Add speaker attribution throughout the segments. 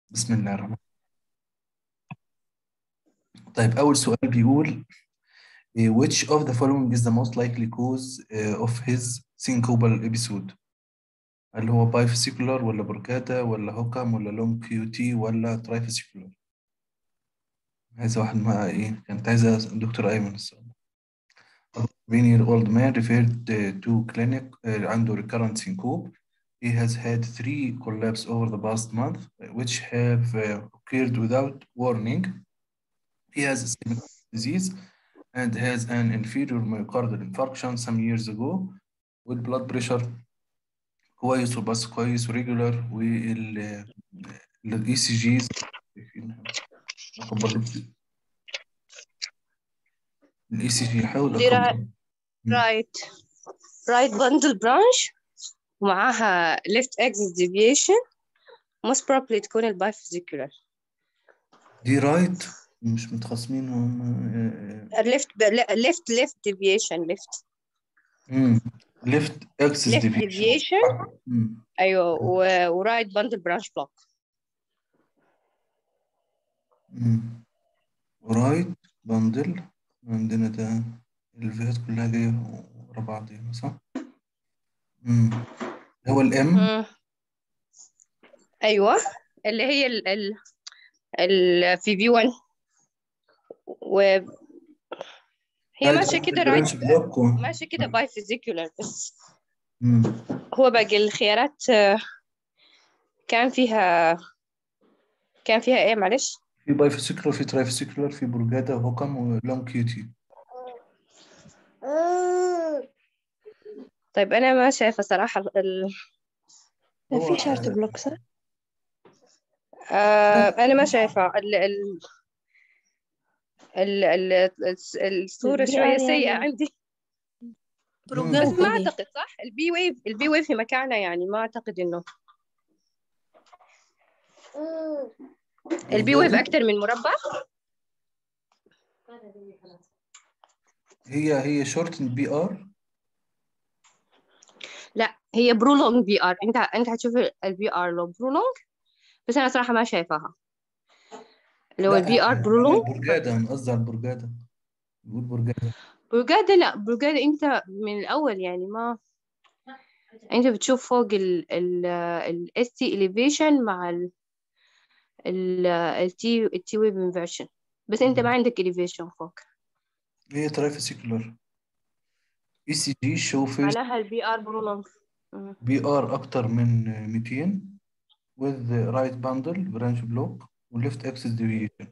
Speaker 1: بسم الله الرحمن الرحيم طيب أول سؤال بيقول eh, which of the following is the most likely cause eh, of his syncopal episode هل هو biphasicular ولا بركاتا ولا هوكام ولا لونج كيوتي ولا trifasicular عايزة واحد مع إيه كانت عايزة دكتور أيمن الصراحة 20 year old man referred eh, to clinic eh, عنده recurrent syncope He has had three collapses over the past month, which have uh, occurred without warning. He has ischemic disease and has an inferior myocardial infarction some years ago with blood pressure كويس وبس كويس وريجولار وال الاي سي جيز الاي سي جي حاول
Speaker 2: دي را-
Speaker 1: اكبر مم.
Speaker 2: رايت رايت بندل برانش ومعاها left axis deviation most probably تكون البايفيزيكولار
Speaker 1: دي رايت مش متخاصمين هم
Speaker 2: left left left deviation left
Speaker 1: ليفت اكسس
Speaker 2: left
Speaker 1: ديفيشن
Speaker 2: deviation ايوه و- ورايت بندل برانش بلوك
Speaker 1: رايت بندل عندنا ده الفيهات كلها جاية ورا بعض يعني صح؟ مم. هو الام
Speaker 2: ايوه اللي هي ال ال ال في في 1 و هي ماشيه كده رايت
Speaker 1: بلوك و...
Speaker 2: ماشيه كده بايفيزيكولار بس
Speaker 1: مم.
Speaker 2: هو باقي الخيارات آه، كان فيها كان فيها ايه معلش
Speaker 1: في بايفيسيكولار في ترايفيسيكولار في برجادا وهوكم ولونج كيوتي
Speaker 2: طيب انا ما شايفه صراحه ال...
Speaker 1: هو
Speaker 3: في شارت بلوك صح؟
Speaker 2: آه انا ما شايفه ال... ال... ال... ال... الصوره
Speaker 3: البي
Speaker 2: شويه
Speaker 3: آر
Speaker 2: سيئه
Speaker 3: يعني
Speaker 2: عندي بس
Speaker 3: بروجرام
Speaker 2: ما اعتقد صح البي ويف البي ويف في مكانها يعني ما اعتقد انه البي ويف اكتر من مربع
Speaker 1: هي هي شورت بي ار
Speaker 2: لا هي برولونج بي ار انت انت هتشوف البي ار لو برولونج بس انا صراحه ما شايفاها اللي هو البي ار برولونج
Speaker 1: برجادا انا قصدي على البرجادا بقول برجادا
Speaker 2: برجادة لا برجادة انت من الاول يعني ما انت بتشوف فوق ال ال ال ST elevation مع ال ال ال T ال T wave inversion بس انت ما عندك elevation فوق
Speaker 1: هي ترايفيسيكولار اي سي جي شو فيرست
Speaker 2: معناها البي ار برولونج
Speaker 1: بي ار اكتر من 200 with right bundle branch block وليفت اكسس ديفيشن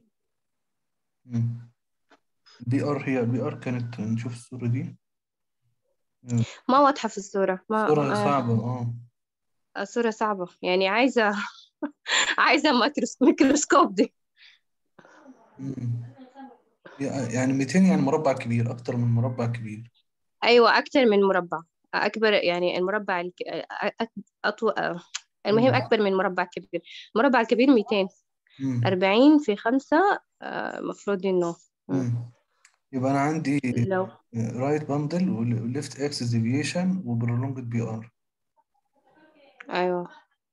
Speaker 1: بي ار هي البي ار كانت نشوف الصورة دي
Speaker 2: ما واضحة في الصورة ما
Speaker 1: صورة
Speaker 2: آه،
Speaker 1: صعبة اه
Speaker 2: الصورة صعبة يعني عايزة عايزة ميكروس- ميكروسكوب دي
Speaker 1: مم. يعني 200 يعني مربع كبير اكتر من مربع كبير
Speaker 2: أيوة أكتر من مربع أكبر يعني المربع الك... أك- أطو... آه، المهم
Speaker 1: مم.
Speaker 2: أكبر من مربع كبير المربع الكبير 200
Speaker 1: مم.
Speaker 2: 40 في خمسة آه، مفروض إنه
Speaker 1: مم. يبقى انا عندي
Speaker 2: لو
Speaker 1: رايت باندل وليفت اكسس ديفيشن وبرولونجد بي ار
Speaker 2: أيوة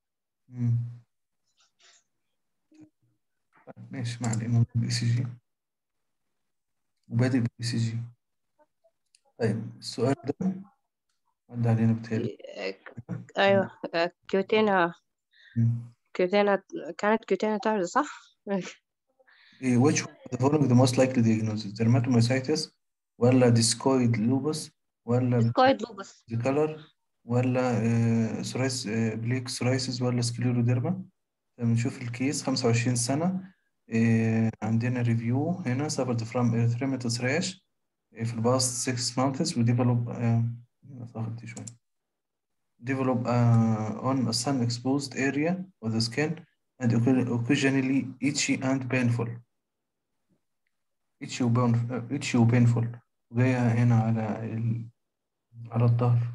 Speaker 1: ماشي ما علينا بالاي سي جي وبادئ بالاي سي جي طيب السؤال ده عدى علينا بتهيألي
Speaker 2: أيوة آه، كيوتينا
Speaker 1: مم.
Speaker 2: كيوتينا كانت كيوتينا تعرض صح؟
Speaker 1: إيه which of the following the most likely diagnosis dermatomyositis ولا discoid lupus ولا
Speaker 2: سكويد لوبس
Speaker 1: color ولا سورايس بليك سورايسيس ولا سكليروديرما بنشوف الكيس 25 سنة إيه، عندنا ريفيو هنا suffered from erythematous rash إيه، في الباست 6 months و develop آه، أخد دي شوية develop uh, on a sun exposed area of the skin and occasionally itchy and painful itchy و pain- itchy و painful جاية هنا على ال... على الظهر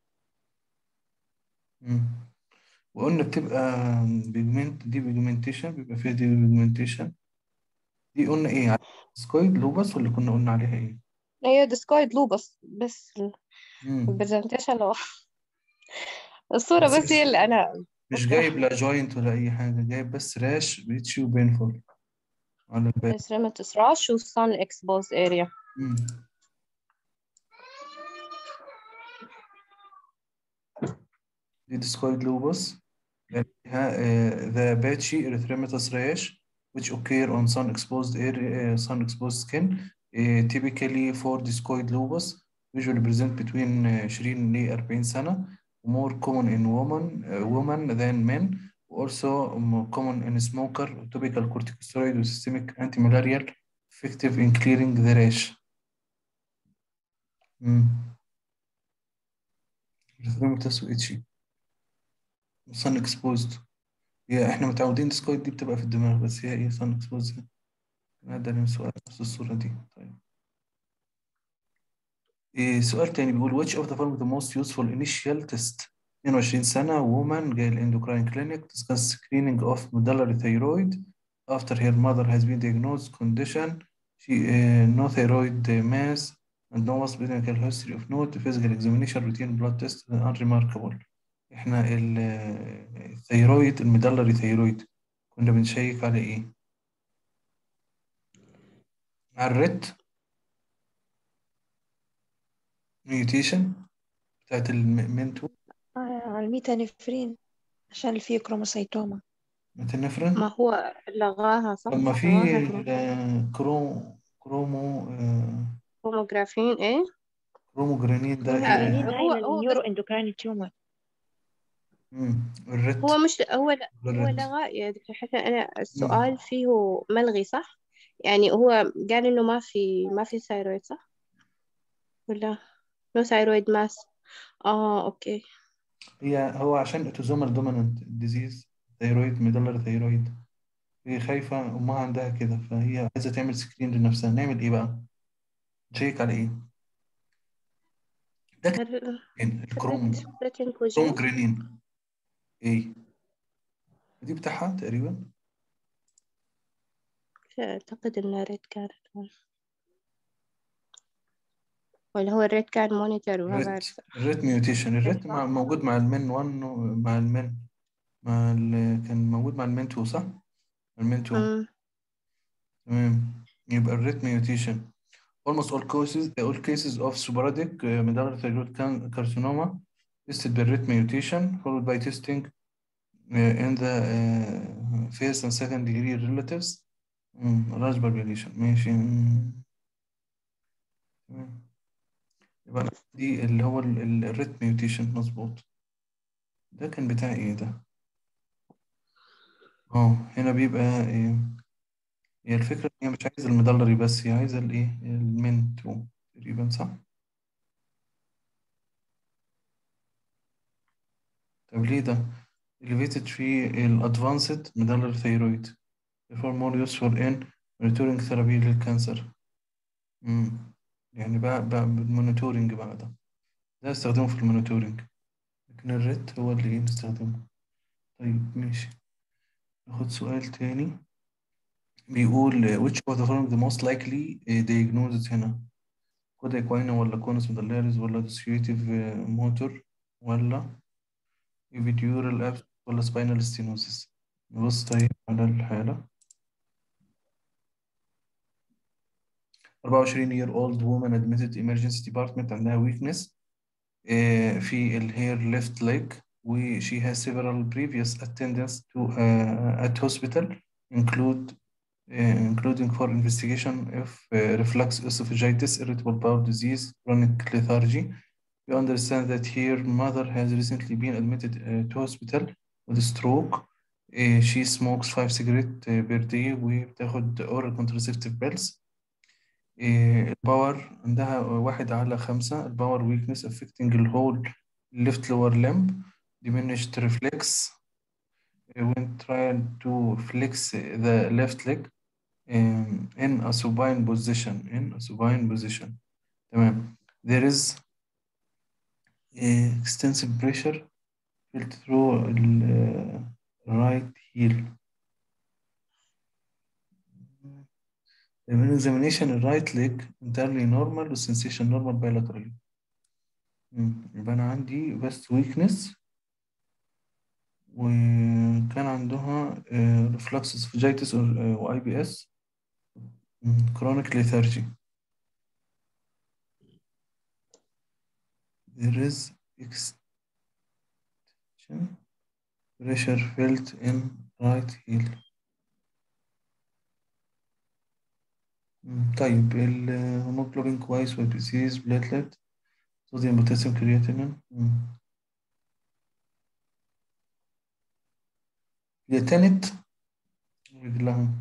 Speaker 1: مم. وقلنا بتبقى بيجمنت دي بيجمنتيشن بيبقى فيها دي بيجمنتيشن دي قلنا ايه على سكويد لوبس ولا كنا قلنا عليها ايه
Speaker 2: هي ديسكويد لوبس بس
Speaker 1: مم.
Speaker 2: البرزنتيشن لو الصورة
Speaker 1: بس
Speaker 2: بس هي اللي أنا
Speaker 1: مش جايب لا جوينت ولا اي حاجه جايب بس راش بيتشي وبينفول على الباقي
Speaker 2: erythematous rash و sun exposed area
Speaker 1: مم. دي discoid lupus ها uh, the patchy erythematous rash which occur on sun exposed area uh, sun exposed skin uh, typically for discoid lupus usually present between uh, 20 ل 40 سنة more common in women uh, women than men also more common in smoker topical corticosteroid و systemic antimalarial effective in clearing the rash مم. erythematous و itchy sun exposed هي احنا متعودين ديسكويد دي بتبقى في الدماغ بس هي ايه sun exposed نقدر نسوق نفس الصورة دي طيب إيه سؤال تاني بيقول which of the following the most useful initial test 22 سنة woman جاي الاندوكراين clinic discuss screening of medullary thyroid after her mother has been diagnosed condition she uh, no thyroid mass and no medical history of note physical examination routine blood test unremarkable احنا ال- الثيرويد الميدلري ثيرويد كنا بنشيك على ايه على الريت ميوتيشن بتاعت المنتو
Speaker 3: آه، الميتانفرين عشان اللي فيه كروموسيتوما
Speaker 1: متنفرين
Speaker 2: ما هو لغاها صح
Speaker 1: لما في
Speaker 2: لغاها
Speaker 1: الكروم كرومو آه،
Speaker 2: كروموجرافين ايه
Speaker 1: كروموجرانين ده
Speaker 3: لا
Speaker 1: ايه
Speaker 3: جرانين
Speaker 2: هو-
Speaker 3: هاي
Speaker 2: هو
Speaker 3: النيورو اندوكراين تيومر
Speaker 1: مم، الريت
Speaker 2: هو مش هو لا هو
Speaker 1: الريت
Speaker 2: لغى يا دكتور حسن أنا السؤال فيه ملغي صح؟ يعني هو قال إنه ما في ما في ثايرويد صح؟ ولا نو ثايرويد ماس اه اوكي
Speaker 1: هي هو عشان اوتوزومال دومينانت ديزيز ثيرويد ميدلر ثيرويد هي خايفة أمها عندها كده فهي عايزة تعمل سكرين لنفسها نعمل إيه بقى؟ نشيك على إيه؟ ده كان
Speaker 2: الر-
Speaker 1: فين؟ الكرومو
Speaker 2: الريت ريتين كوجين
Speaker 1: كروموجرانين إيه؟ دي بتاعها تقريبا
Speaker 2: أعتقد إنه ريت كانت ولا هو الريت كان مونيتور ما
Speaker 1: الريت
Speaker 2: بعرف
Speaker 1: الريت ميوتيشن الريت
Speaker 2: صح؟
Speaker 1: مع موجود مع المن 1 مع المن مع ال... كان موجود مع المن 2 صح؟ المن 2
Speaker 2: أمم.
Speaker 1: تمام يبقى الريت ميوتيشن almost all cases all cases of sporadic uh, medullary thyroid can- carcinoma listed by rate mutation followed by testing uh, in the uh, first and second degree relatives مم، large population ماشي مم، تمام يبقى أنا دي اللي هو الريت ميوتيشن مظبوط ده كان بتاع ايه ده اه هنا بيبقى إيه هي الفكرة إن هي مش عايزة المدلري بس هي عايزة الايه المنتو تقريبا صح طب ليه ده elevated في ال advanced medullary thyroid therefore more useful in monitoring therapy للكانسر امم يعني بقى بقى بالمونيتورنج بقى ده ده استخدمه في المونيتورنج لكن الريت هو اللي ايه نستخدمه طيب ماشي ناخد سؤال تاني بيقول which of the following the most likely diagnosis هنا كودا إكواينا ولا كونس مدلاريز ولا dissociative motor ولا epidural abscess ولا spinal stenosis نبص طيب على الحالة 24 year old woman admitted emergency department عندها weakness آه، في ال her left leg و she has several previous attendance to uh, at hospital include uh, including for investigation of uh, reflux esophagitis, irritable bowel disease, chronic lethargy. We understand that her mother has recently been admitted uh, to hospital with stroke. Uh, she smokes five cigarettes uh, per day وبتاخد oral contraceptive pills. إيه، الباور عندها واحد على خمسة الباور weakness affecting the whole left lower limb diminished reflex eh, when trying to flex the left leg um, in a supine position in a supine position تمام there is eh, extensive pressure felt through the right heel in examination the right leg entirely normal with sensation normal bilaterally مم. يبقى أنا عندي بس weakness وكان عندها ريفلكس اسفنجيتس واي بي اس كرونيك ليثارجي there is extension pressure felt in right heel مم، طيب الهيموجلوبين كويس والبيسيز بلاتلت صوديوم بوتاسيوم كرياتينين مم. يتنت رجلها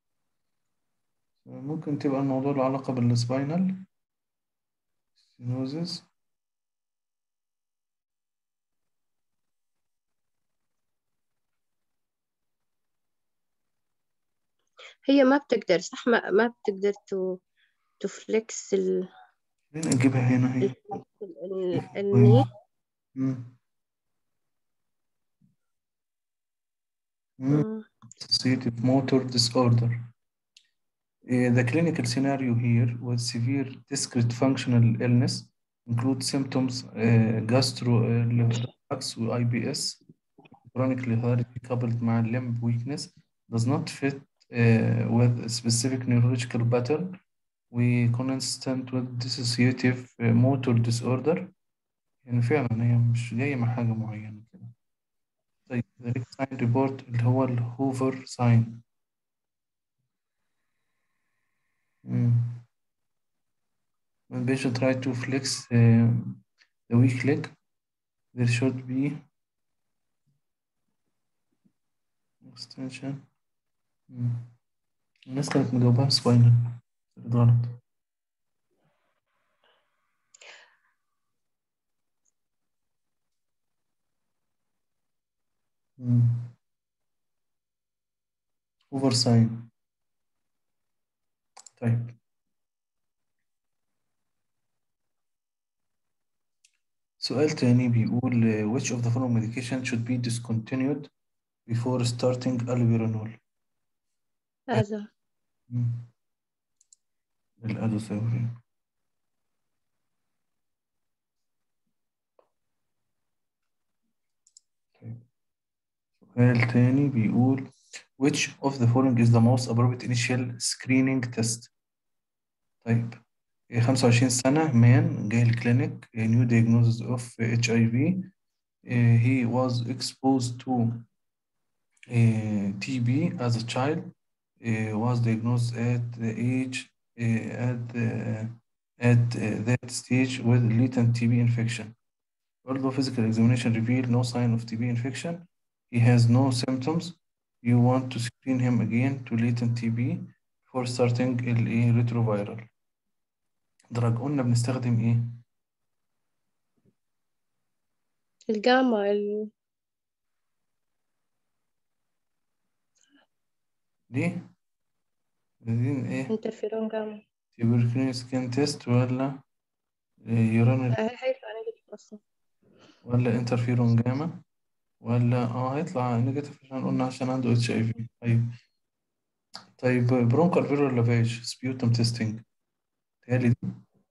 Speaker 1: ممكن تبقى الموضوع له علاقة بالسباينال سينوزيس
Speaker 2: هي ما بتقدر صح ما, ما بتقدر تو تفلكس ال
Speaker 1: فين أجيبها هنا هي
Speaker 2: ال- الني
Speaker 1: مم. مم.
Speaker 2: مم.
Speaker 1: Associative motor disorder. Uh, the clinical scenario here with severe discrete functional illness include symptoms uh, gastro uh, و IBS chronic lethargy coupled مع limb weakness does not fit uh, with a specific neurological pattern we consistent with dissociative uh, motor disorder يعني فعلا هي مش جاية مع حاجة معينة كده طيب the next sign report اللي هو الهوفر ساين when patient try to flex uh, the weak leg there should be extension مم. الناس كانت مجاوبها سباينال غلط اوفر ساين طيب سؤال تاني بيقول uh, which of the following medication should be discontinued before starting allopurinol
Speaker 2: هذا
Speaker 1: مم. الأدوساورين طيب سؤال تاني بيقول which of the following is the most appropriate initial screening test طيب إيه، 25 سنة man جاي الكلينيك a new diagnosis of HIV إيه، he was exposed to إيه، TB as a child إيه، was diagnosed at the age إيه، at the, at uh, that stage with latent TB infection although physical examination revealed no sign of TB infection he has no symptoms you want to screen him again to latent TB before starting ال retroviral درج قلنا بنستخدم ايه
Speaker 2: الجاما ال...
Speaker 1: ليه عايزين ايه
Speaker 2: انترفيرون جاما
Speaker 1: تيبركلين سكين تيست ولا يورانال
Speaker 2: هي- هيطلع نيجاتيف اصلا
Speaker 1: ولا انترفيرون جاما ولا اه هيطلع نيجاتيف عشان قلنا عشان عنده اتش اي في طيب طيب برونكال فيرال لافاج سبيوتم تيستنج تهيألي دي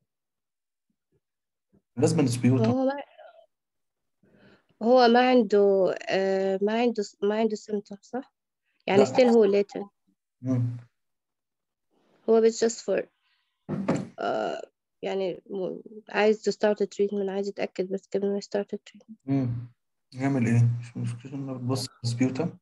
Speaker 1: لازم سبيوتم
Speaker 2: هو ما هو ما عنده آه ما عنده ما عنده symptoms صح يعني
Speaker 1: لا.
Speaker 2: ستيل هو latent
Speaker 1: مم.
Speaker 2: هو بس just for آه يعني م- عايز to start the treatment عايز يتأكد بس قبل ما يستارت the treatment
Speaker 1: مم. نعمل ايه مش مشكلة انك بتبص سبيوتم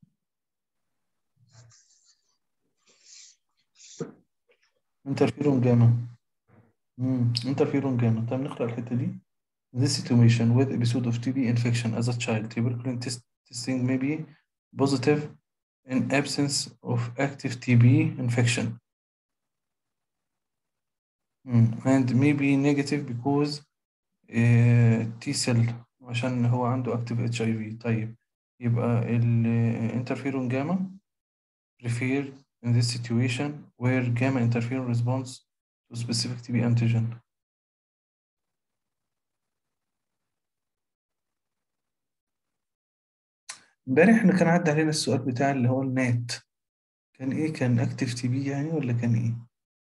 Speaker 1: انترفيرون جاما مم. انترفيرون جاما طيب نقرأ الحتة دي This situation with episode of TB infection as a child, tuberculin test, testing may be positive in absence of active TB infection. Mm, And may be negative because uh, T cell عشان هو عنده active HIV. طيب يبقى ال interferon gamma preferred in this situation where gamma interferon responds to specific TB antigen. امبارح احنا كان عدى علينا السؤال بتاع اللي هو النات كان ايه كان اكتف تي بي يعني ولا كان ايه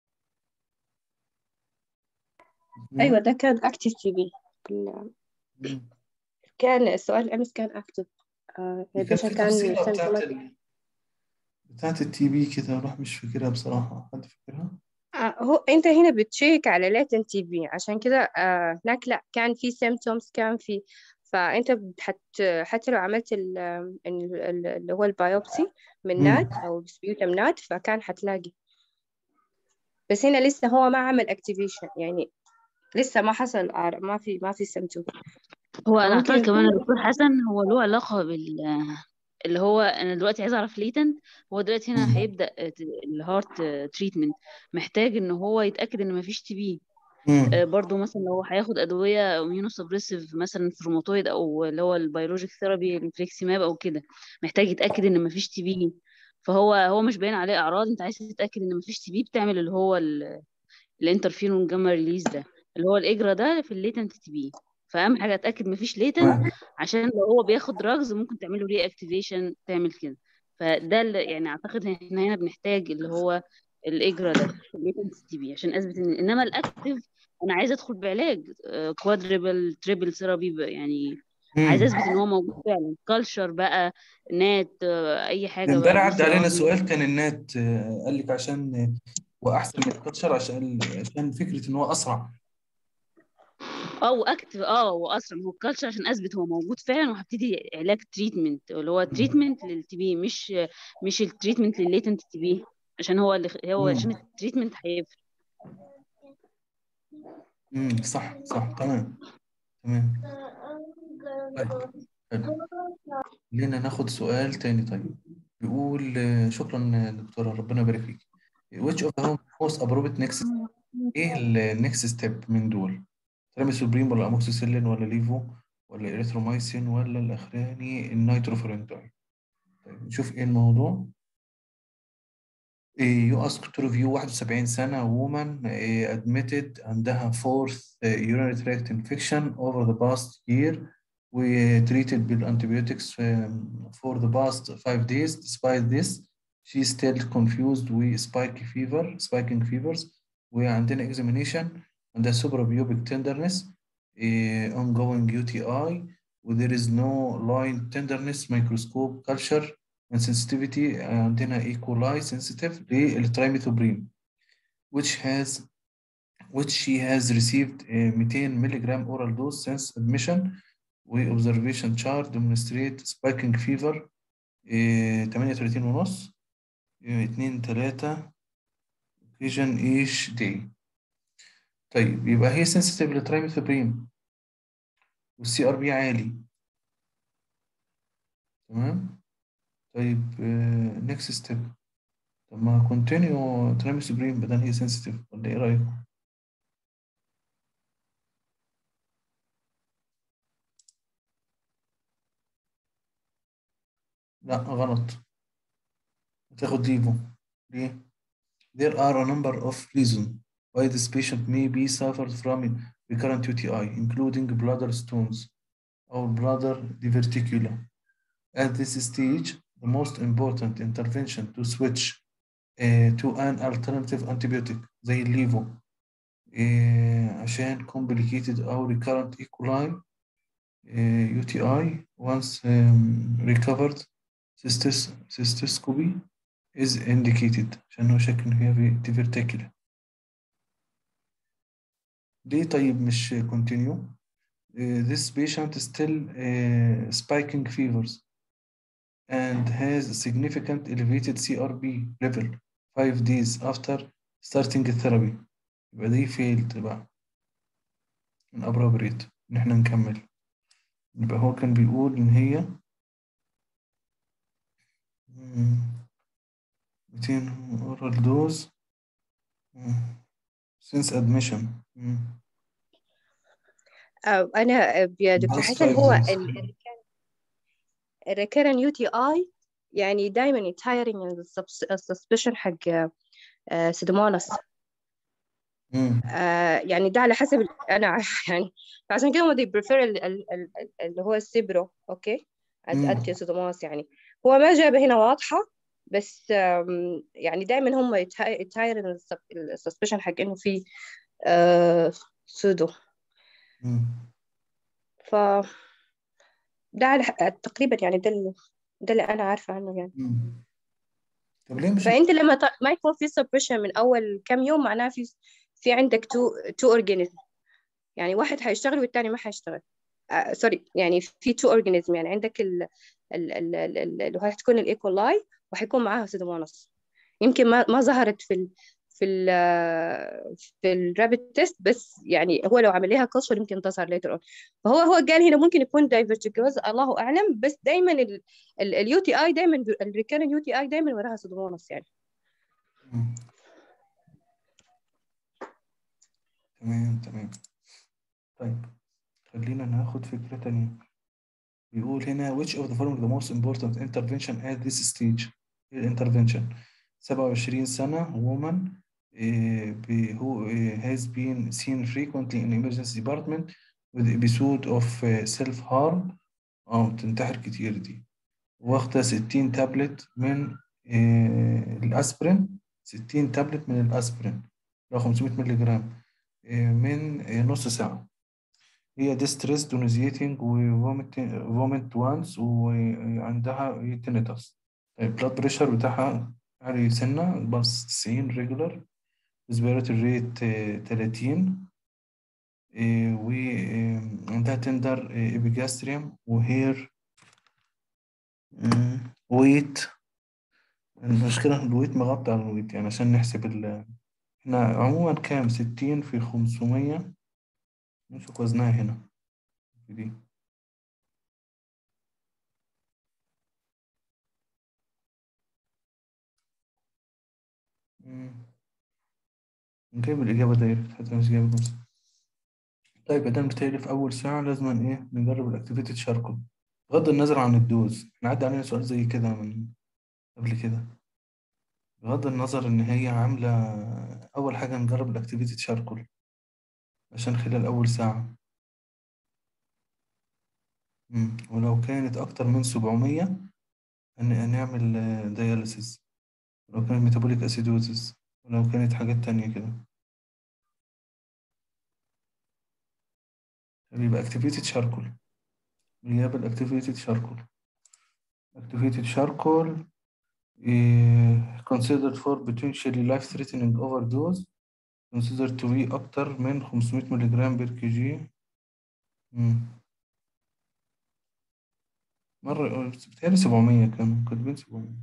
Speaker 2: أيوة ده كان active TB ال-
Speaker 1: مم.
Speaker 2: كان السؤال أمس كان active آه،
Speaker 1: كان
Speaker 2: البيشنت
Speaker 1: في
Speaker 2: كان
Speaker 1: تفصيلة بتاعت
Speaker 2: سيمتوماتيك
Speaker 1: ال... بتاعت التي بي كده راح مش فاكرها بصراحة حد فاكرها؟
Speaker 2: آه، هو انت هنا بتشيك على latent تي بي عشان كده آه هناك لا كان في symptoms كان في فانت بتحت حتى لو عملت ال- ال- ال- اللي هو البيوبسي من
Speaker 1: مم.
Speaker 2: نات او سبيوتم نات فكان حتلاقي بس هنا لسه هو ما عمل activation يعني لسه ما حصل أعراض- ما في ما في symptom
Speaker 4: هو انا
Speaker 2: فممكن
Speaker 4: اعتقد كمان
Speaker 2: يكون
Speaker 4: الدكتور حسن هو له علاقه بال اللي هو انا دلوقتي عايزه اعرف ليتنت هو دلوقتي هنا
Speaker 1: مم.
Speaker 4: هيبدا الهارت تريتمنت محتاج ان هو يتاكد ان مفيش تي بي
Speaker 1: مم.
Speaker 4: برضه مثلا لو هياخد ادويه اميونو سبريسيف مثلا في الروماتويد او اللي هو البيولوجيك ثيرابي الفليكسيماب او كده محتاج يتاكد ان مفيش تي بي فهو هو مش باين عليه اعراض انت عايز تتاكد ان مفيش تي بي بتعمل اللي هو الانترفيرون جاما ريليز ده اللي هو الاجرا ده في الليتنت تي بي فاهم حاجه اتاكد مفيش ليتنت
Speaker 1: تمام
Speaker 4: عشان لو هو بياخد دراجز ممكن تعمل له ري اكتيفيشن تعمل كده فده اللي يعني اعتقد ان احنا هنا بنحتاج اللي هو الاجرا ده في الليتنت تي بي عشان اثبت ان انما الاكتيف انا عايزه ادخل بعلاج كوادريبل تريبل ثيرابي يعني عايزه
Speaker 1: مم.
Speaker 4: اثبت ان هو موجود فعلا كلشر بقى نات آه، اي حاجه بقى
Speaker 1: امبارح
Speaker 4: بي
Speaker 1: عدى
Speaker 4: سي
Speaker 1: علينا
Speaker 4: ار
Speaker 1: سؤال كان النات آه، قال لك عشان آه، هو احسن من الكاتشر عشان عشان فكره ان هو اسرع
Speaker 4: اه واكتف اه واسرع ما هو الكالتشر عشان اثبت هو موجود فعلا وهبتدي علاج تريتمنت اللي هو
Speaker 1: مم.
Speaker 4: تريتمنت للتي بي مش مش التريتمنت للليتنت تي بي عشان هو اللي هو عشان
Speaker 1: مم.
Speaker 4: التريتمنت هيفرق
Speaker 1: مم. صح صح تمام تمام طيب حلو خلينا ناخد سؤال تاني طيب بيقول آه، شكرا دكتورة ربنا يبارك فيك which of the most appropriate next ايه النكست ستيب من دول تراميسوبريم ولا اموكسيسيلين ولا ليفو ولا اريثرومايسين ولا الاخراني النيتروفورنتاين طيب نشوف ايه الموضوع يو اسك تو ريفيو 71 سنة woman eh, admitted عندها fourth eh, urinary tract infection over the past year we treated بالantibiotics um, for the past five days despite this she still confused with spiky fever spiking fevers وعندنا examination عندها suprapubic tenderness eh, ongoing UTI there is no line tenderness microscope culture and sensitivity عندنا E. coli sensitive للترايميثوبرين which has which she has received a 200 milligram oral dose since admission و observation chart demonstrate spiking fever eh, 38 ونص 2 3 occasion each day طيب يبقى هي sensitive للترايميثوبرين والسي ار بي عالي تمام طيب نيكست ستيب طب ما كونتينيو تراميثوبرين بدل هي سنسيتيف ولا ايه رايكم؟ لا غلط هتاخد ليفو ليه؟ There are a number of reasons why this patient may be suffered from recurrent UTI, including bladder stones or bladder diverticula. At this stage, the most important intervention to switch uh, to an alternative antibiotic زي الليفو uh, عشان complicated أو recurrent E. coli uh, UTI once um, recovered cystis cystoscopy is indicated عشان هو شك إن هي في diverticular ليه طيب مش continue uh, this patient still uh, spiking fevers and has a significant elevated CRP level five days after starting therapy يبقى دي failed بقى inappropriate إن إحنا نكمل يبقى هو كان بيقول إن هي مم، 200 oral dose مم، since admission مم،
Speaker 2: آه، أنا يا دكتور
Speaker 1: past
Speaker 2: حسن
Speaker 1: five
Speaker 2: هو
Speaker 1: days
Speaker 2: الريكيرن يو تي اي يعني دايما يتايرنج السسبشن حق آه، سيدوموناس
Speaker 1: مم،
Speaker 2: آه، يعني ده على حسب ال- انا يعني فعشان كده they prefer ال- ال- ال- ال- اللي هو السيبرو اوكي as
Speaker 1: مم،
Speaker 2: anti سيدوموناس يعني هو ما جابه هنا واضحة بس آم، يعني دايما هم يتايرن السسبشن حق انه في آه، سودو
Speaker 1: مم.
Speaker 2: ف ده على تقريبا يعني ده اللي ده اللي انا عارفه عنه يعني
Speaker 1: مم. طب ليه مش
Speaker 2: فانت لما ط- ما يكون في سبريشن من اول كام يوم معناها في في عندك تو تو اورجانيزم يعني واحد هيشتغل والتاني ما هيشتغل آه سوري يعني في تو اورجانيزم يعني عندك ال ال ال ال- ال- اللي هتكون الايكولاي وهيكون معاها سيدوموناس يمكن ما ما ظهرت في ال في ال في الرابت تيست بس يعني هو لو عمل لها كلشر يمكن تظهر later on فهو هو قال هنا ممكن يكون دايفرتيكوز الله اعلم بس دايما اليو تي اي دايما الريكيرن يو تي اي دايما وراها سيدوموناس يعني
Speaker 1: مم. تمام تمام طيب خلينا ناخد فكرة تانية بيقول هنا which of the following the most important intervention at this stage إيه الانترفنشن 27 سنة woman eh, be- who eh, has been seen frequently in emergency department with episode of eh, self-harm أو بتنتحر كتير دي واخدة 60 تابلت من eh, الأسبرين 60 تابلت من الأسبرين لو 500 مللي جرام eh, من eh, نص ساعة هي distress donating وفوميت فوميت وانس وعندها tinnitus البلاد بريشر بتاعها عالي سنة البلس 90 ريجولار respiratory rate 30 إيه، وعندها تندر إبيجاستريم وهير ويت المشكلة إن الويت مغطى على الويت يعني عشان نحسب ال احنا عموما كام ستين في خمسمية نشوف وزنها هنا في دي مم. نجيب الإجابة دايركت حتى مش جايب نص طيب ادام بتهيألي في أول ساعة لازم إيه نجرب الأكتيفيتي تشاركل بغض النظر عن الدوز احنا عدى علينا سؤال زي كده من قبل كده بغض النظر إن هي عاملة أول حاجة نجرب الأكتيفيتي تشاركل عشان خلال أول ساعة مم. ولو كانت أكتر من سبعمية هن- هنعمل دياليسيس لو كانت ميتابوليك أسيدوزيس ولو كانت حاجات تانية كده يبقى أكتيفيتي تشاركل الإجابة الأكتيفيتي تشاركل أكتيفيتي تشاركل considered for potentially life-threatening overdose considered to be أكتر من 500 ملغ بير كي جي مرة بتهيألي 700 كانوا كاتبين 700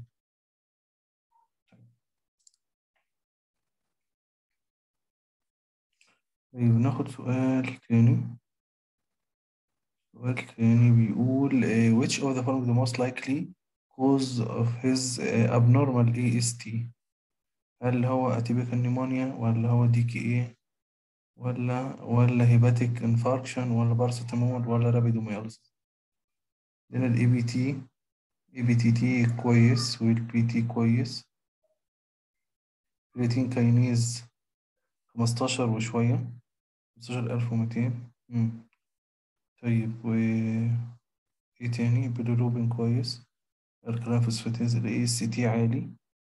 Speaker 1: طيب ناخد سؤال تاني سؤال تاني بيقول uh, which of the following the most likely cause of his uh, abnormal AST هل هو atypical pneumonia ولا هو DKA ولا ولا hepatic infarction ولا paracetamol ولا rhabdomyolysis لأن ال ABT ABTT كويس وال PT كويس كرياتين كاينيز 15 وشوية 15200 مم. طيب و ايه تاني بيليروبين كويس الكلام فوسفاتيز ال AST عالي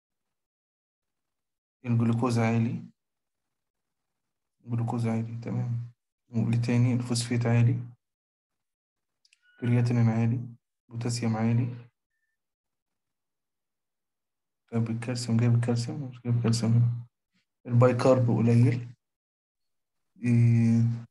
Speaker 1: الجلوكوز عالي الجلوكوز عالي تمام واللي تاني الفوسفات عالي كرياتينين عالي بوتاسيوم عالي جايب الكالسيوم جايب الكالسيوم مش جايب الكالسيوم هنا البايكارب قليل إيه...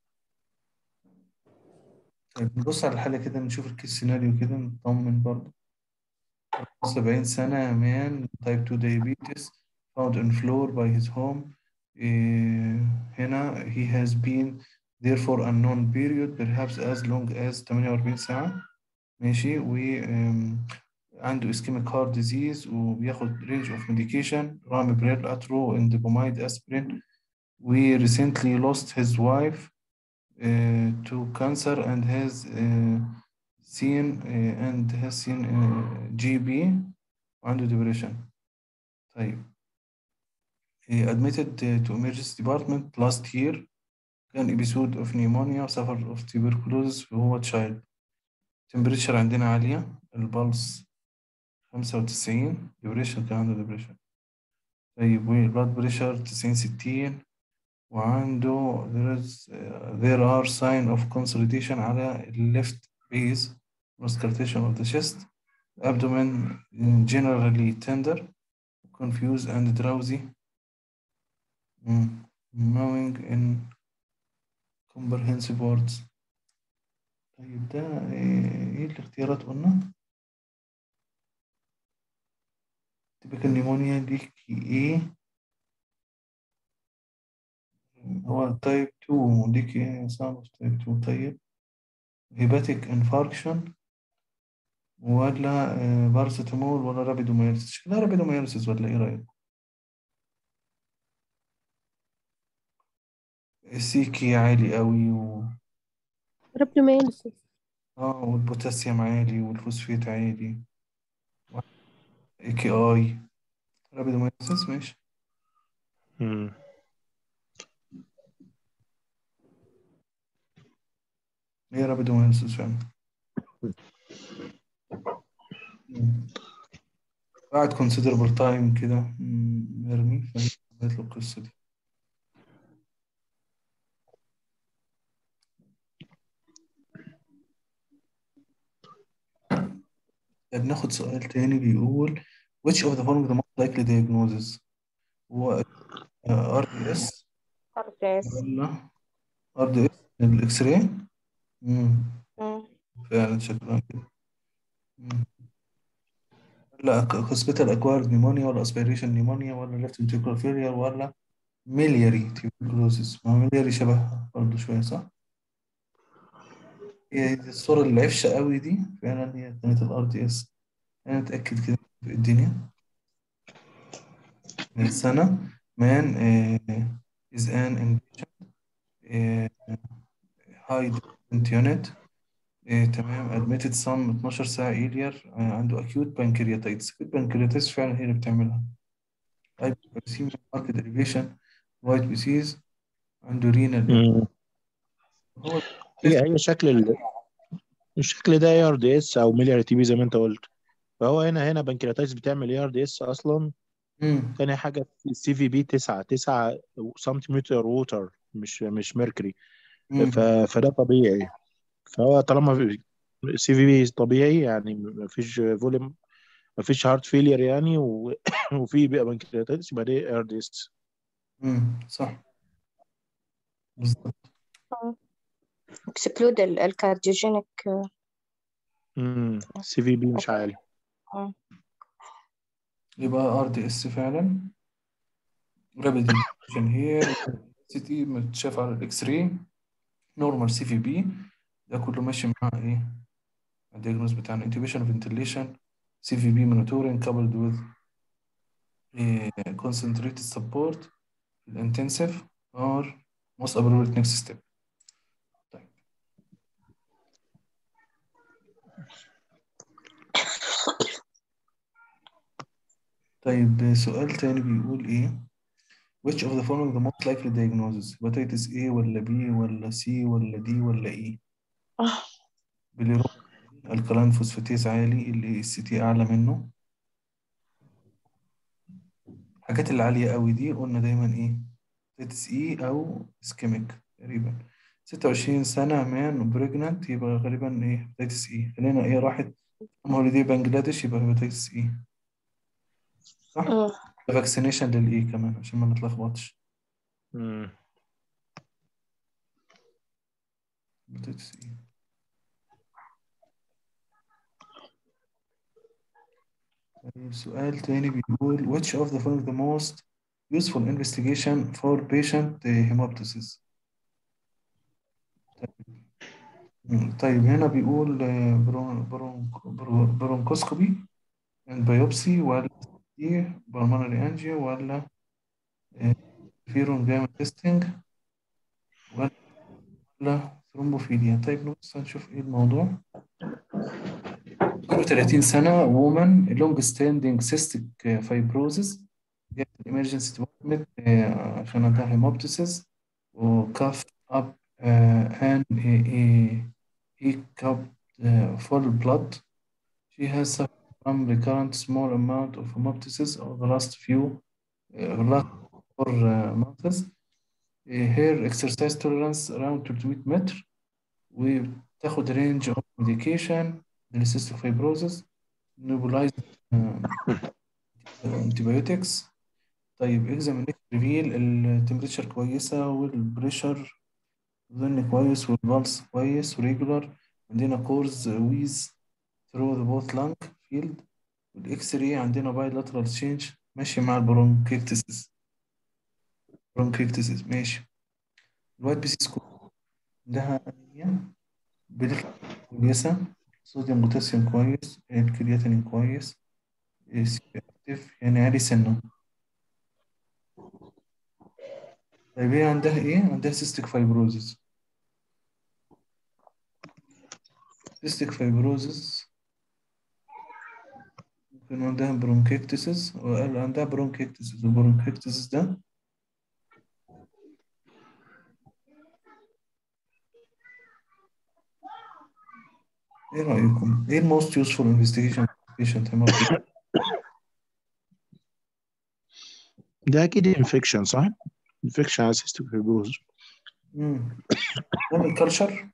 Speaker 1: طيب نبص على الحالة كده نشوف الكيس سيناريو كده نطمن برضه 70 سنة man type 2 diabetes found on floor by his home إيه... هنا he has been there for unknown period perhaps as long as 48 ساعة ماشي و آم، عنده ischemic heart disease وبياخد range of medication رامبريل اترو اندوباميد اسبرين we recently lost his wife uh, to cancer and has uh, seen uh, and has seen uh, GB وعنده depression طيب he admitted uh, to emergency department last year كان episode of pneumonia suffer of tuberculosis وهو child temperature عندنا عالية البلس خمسة وتسعين depression كان عنده depression طيب والبلاد بريشر تسعين ستين وعنده there is uh, there are sign of consolidation على ال left base auscultation of the chest abdomen generally tender confused and drowsy mm. gnawing in comprehensive words طيب ده ايه إيه الاختيارات قلنا typical pneumonia ليك ايه هو تايب 2 ليك ايه صعب تايب 2 طيب هيباتيك انفاركشن ولا باراسيتامول ولا رابيدومياليسيس شكلها رابيدومياليسيس ولا ايه رأيك السيكي عالي قوي و...
Speaker 2: رابدومياليسيس
Speaker 1: اه والبوتاسيوم عالي والفوسفيت عالي اي كي اي رابيدومياليسيس ماشي
Speaker 5: مم.
Speaker 1: هي رابيدومياليسيس فعلا مم. قعد considerable time كده مم، مرمي فهي عملت له القصة دي طيب ناخد سؤال تاني بيقول which of the following the most likely diagnosis هو ار دي اس ولا ار دي اس الاكس راي مم، فعلا شكلها كده مم. لا hospital acquired pneumonia ولا aspiration pneumonia ولا left ventricular failure ولا ميلياري tuberculosis ما هو ميلياري شبهها برضه شوية صح؟ هي دي الصورة العفشة قوي دي فعلا هي كانت الار دي اس أنا متأكد كده في الدنيا من سنة man uh, is an inpatient uh, high development unit uh, تمام admitted some 12 ساعة إيلير uh, عنده acute pancreatitis acute pancreatitis فعلا هي اللي بتعملها hyperglycemia market elevation white disease عنده renal
Speaker 5: مم.
Speaker 1: هو
Speaker 5: هي هي شكل ال... الشكل ده اي ار دي اس او ميليار تي بي زي ما انت قلت فهو هنا هنا بنكرياتايتس بتعمل اي ار دي اس اصلا
Speaker 1: مم.
Speaker 5: تاني حاجه السي في بي 9 9 سنتيمتر ووتر مش مش ميركوري
Speaker 1: مم.
Speaker 5: ف... فده طبيعي فهو طالما السي في بي طبيعي يعني مفيش فوليوم مفيش هارت فيلير يعني و... وفي بقى بنكرياتايتس يبقى دي اي ار دي اس
Speaker 1: مم. صح بالظبط
Speaker 3: اكسكلود الكارديوجينيك
Speaker 5: سي في بي مش عالي
Speaker 1: يبقى ار دي اس فعلا رابيد ديتكشن هي سي تي متشاف على الاكس راي نورمال سي في بي ده كله ماشي مع ايه الدياجنوز بتاعنا انتوبيشن فنتيليشن سي في بي monitoring coupled with eh, concentrated support intensive or most appropriate next step طيب طيب سؤال تاني بيقول ايه which of the following the most likely diagnosis hepatitis A ولا B ولا C ولا D ولا E باليروبين الكالين فوسفاتيز عالي ال اس تي اعلى منه الحاجات اللي عالية قوي دي قلنا دايما ايه هيباتيتس اي او اسكيميك تقريبا 26 سنة مان بريجنانت يبقى غالبا ايه هيباتيتس اي خلينا ايه راحت هوليدي بنجلاديش يبقى هيباتيتس اي صح؟ فاكسينيشن للاي كمان عشان ما نتلخبطش
Speaker 5: مم.
Speaker 1: هيباتيتس اي طيب سؤال تاني بيقول which of the following the most useful investigation for patient hemoptysis طيب طيب هنا بيقول آه، برون برونك برو- برونكوسكوبي and biopsy ولا دي pulmonary angio ولا فيرون جاما تيستنج ولا ولا ثرومبوفيليا طيب نبص نشوف ايه الموضوع 32 سنة woman long standing cystic fibrosis جت emergency department آه، عشان عندها hemoptysis وكاف up uh, and a, a, a cup uh, full blood she has suffered from recurrent small amount of hemoptysis over the last few uh, last four uh, months Uh, her exercise tolerance around 300 متر وبتاخد range of medication cystic fibrosis nebulized antibiotics طيب examination reveal التمبريتشر كويسة والبريشر أظن كويس والبلس كويس وريجولار عندنا كورز ويز through the both lung field والإكس راي عندنا bilateral change ماشي مع البرونكيكتسس برونكيكتسس ماشي الوايت بي سي سكور ده أنيميا بليت كويسة صوديوم بوتاسيوم كويس الكرياتينين كويس سي اكتف يعني عالي سنة طيب هي عندها ايه؟ عندها سيستيك فايبروزز سيستيك فايبروزز ممكن عندها برونكيكتسس وقال عندها برونكيكتسس والبرونكيكتسس ده ايه رأيكم؟ ايه الموست يوسفول انفستيجيشن patient hemorrhage؟
Speaker 5: ده اكيد انفكشن صح؟ انفكشن على سيستم فيبروز
Speaker 1: امم نعمل كلشر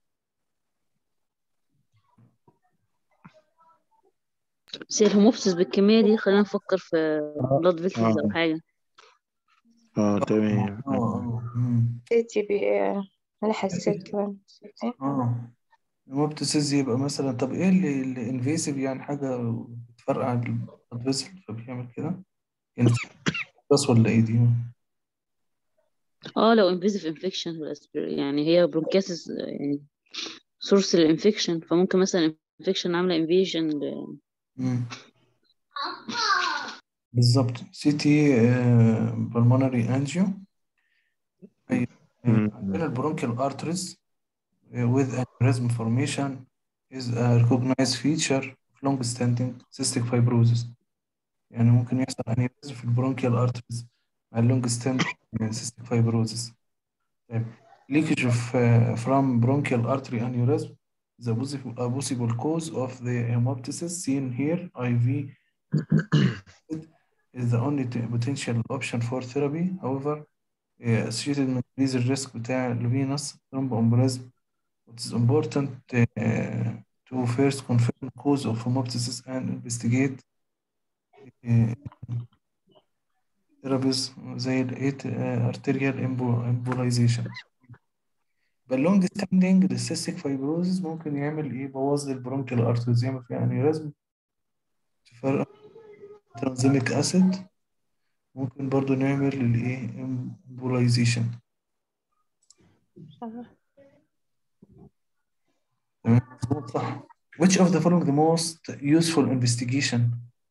Speaker 4: بس هي الهوموبسيس بالكمية دي خلينا نفكر في بلاد فيسلز أو
Speaker 5: اه
Speaker 4: حاجة
Speaker 5: اه تمام
Speaker 1: اه اه امم
Speaker 3: تي بي انا حسيت كمان
Speaker 1: اه المبتسز يبقى مثلا طب ايه اللي الانفيسيف يعني حاجة بتفرقع البلد فيسل فبيعمل كده يعني بس ولا ايه دي
Speaker 4: اه لو انفيزيف انفكشن يعني هي برونكاسيس يعني سورس الانفكشن فممكن مثلا انفكشن عاملة انفيجن
Speaker 1: مم. بالظبط سي تي بالمونري انجيو عندنا البرونكيال arteries uh, with aneurysm formation is a recognized feature of long-standing cystic fibrosis يعني ممكن يحصل aneurysm في البرونكيال arteries مع long-standing cystic fibrosis طيب leakage of uh, from bronchial artery aneurysm is a possible, a possible cause of the hemoptysis seen here. IV is the only t- potential option for therapy. However, uh, associated with increased risk بتاع الفينوس thromboembolism. It is important uh, to first confirm cause of hemoptysis and investigate uh, therapies زي ال uh, arterial embo- embolization. باللونج ستاندنج السيستيك فايبروزز ممكن يعمل ايه بوظ البرونكيال ارتريز يعمل فيها انيوريزم تفرق ترانزيميك اسيد ممكن برضو نعمل الايه امبولايزيشن تمام مظبوط صح which of the following the most useful investigation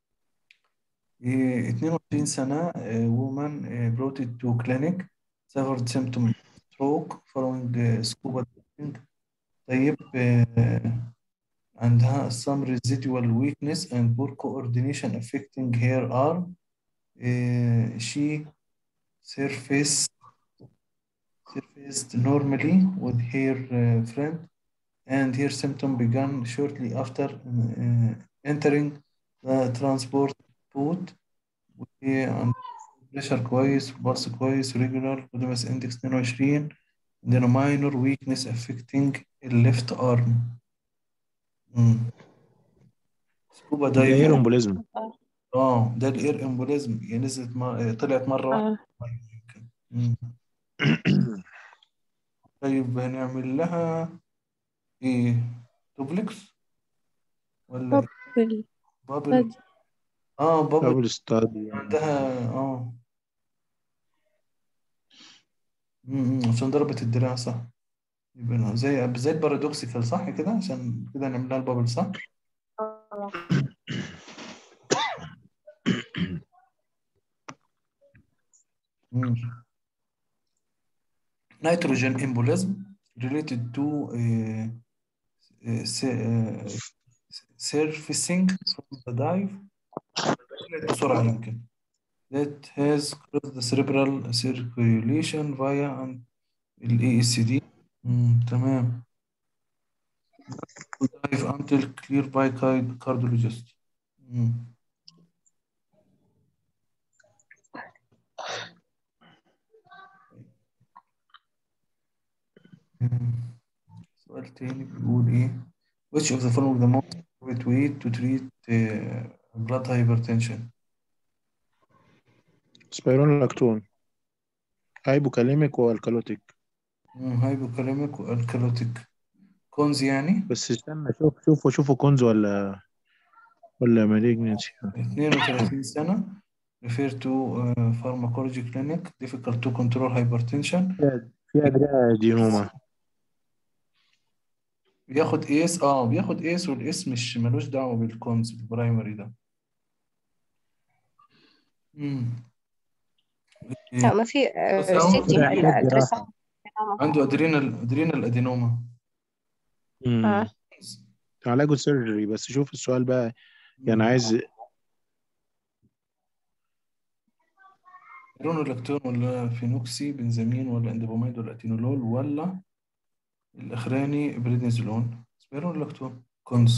Speaker 1: إيه 22 سنة uh, woman uh, brought it to clinic suffered symptom stroke following uh, scuba diving طيب uh, عندها some residual weakness and poor coordination affecting her arm. Uh, she surfaced, surfaced normally with her uh, friend, and her symptom began shortly after uh, entering the transport boat. وهي عندها pressure كويس pulse كويس regular Odomus index 22 عندنا minor weakness affecting the left arm. مم. سكوبا
Speaker 5: ده ايه
Speaker 1: دايفنج
Speaker 5: الامبوليزم
Speaker 1: اه ده الاير امبوليزم هي نزلت ما... طلعت مره واحده
Speaker 3: اه
Speaker 1: يمكن مم. طيب هنعمل لها ايه دوبلكس ولا إيه؟
Speaker 3: بابل
Speaker 1: بابل
Speaker 3: بادي
Speaker 1: اه بابل
Speaker 5: دبل ستادي
Speaker 1: عندها اه مم، مم، عشان ضربت الدراع صح يبقى زي زي البارادوكسيكال صح كده عشان كده نعمل لها البابل صح مم. nitrogen embolism related to uh, uh, su- uh, surfacing from the dive طلعت بسرعة يمكن that has crossed the cerebral circulation via an- ال AECD مم. تمام dive until clear by car- cardiologist مم. مم. سؤال تاني بيقول ايه which of the following the most appropriate weight to treat uh, blood hypertension
Speaker 5: سبيرونولاكتون هايبوكاليميك والكالوتيك
Speaker 1: هايبوكاليميك والكالوتيك كونز يعني
Speaker 5: بس استنى شوف شوفوا شوفوا كونز ولا ولا مالجنسي
Speaker 1: 32 سنة refer to uh, pharmacology clinic difficult to control hypertension
Speaker 5: في ادرينوما
Speaker 1: بياخد ايس اه بياخد ايس والايس مش ملوش دعوة بالكونز البرايمري ده مم.
Speaker 2: لا ما في
Speaker 1: بس هو
Speaker 2: ستي
Speaker 5: ده علاج
Speaker 2: الألتراساوند
Speaker 1: عنده ادرينال ادرينال ادينوما
Speaker 2: آه.
Speaker 5: علاجه سيرجري بس شوف السؤال بقى يعني عايز
Speaker 1: رونولاكتون ولا فينوكسي بنزامين ولا اندوباميد ولا اتينولول ولا الاخراني بريدنيزولون سبيرونولاكتون كونز